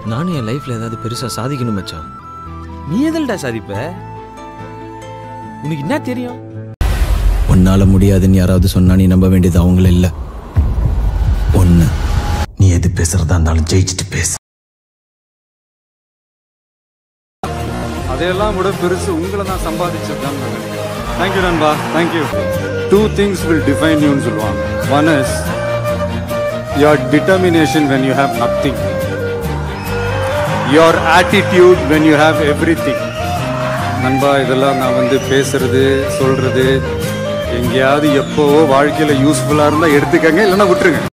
நானும் என் லைஃப்ல ஏதாவது பெருசா சாதிக்கணும் மச்சான் நீ எதில்டா சாதிப்ப உனக்கு என்ன தெரியும் உன்னால முடியாதுன்னு யாராவது சொன்னா நீ நம்ப வேண்டியது அவங்கள இல்ல ஒண்ணு நீ எது பேசுறதா இருந்தாலும் ஜெயிச்சுட்டு பேசு அதையெல்லாம் விட பெருசு உங்களை தான் சம்பாதிச்சிருக்கான்னு நான் நினைக்கிறேன் தேங்க்யூ நண்பா thank you two things will define யூன்னு சொல்லுவாங்க one is your determination when you have nothing your attitude when you have everything நண்பா இதெல்லாம் நான் வந்து பேசுறது சொல்றது எங்கேயாவது எப்போவோ வாழ்க்கையில் யூஸ்ஃபுல்லாக இருந்தால் எடுத்துக்கங்க இல்லைன்னா விட்டுருங்க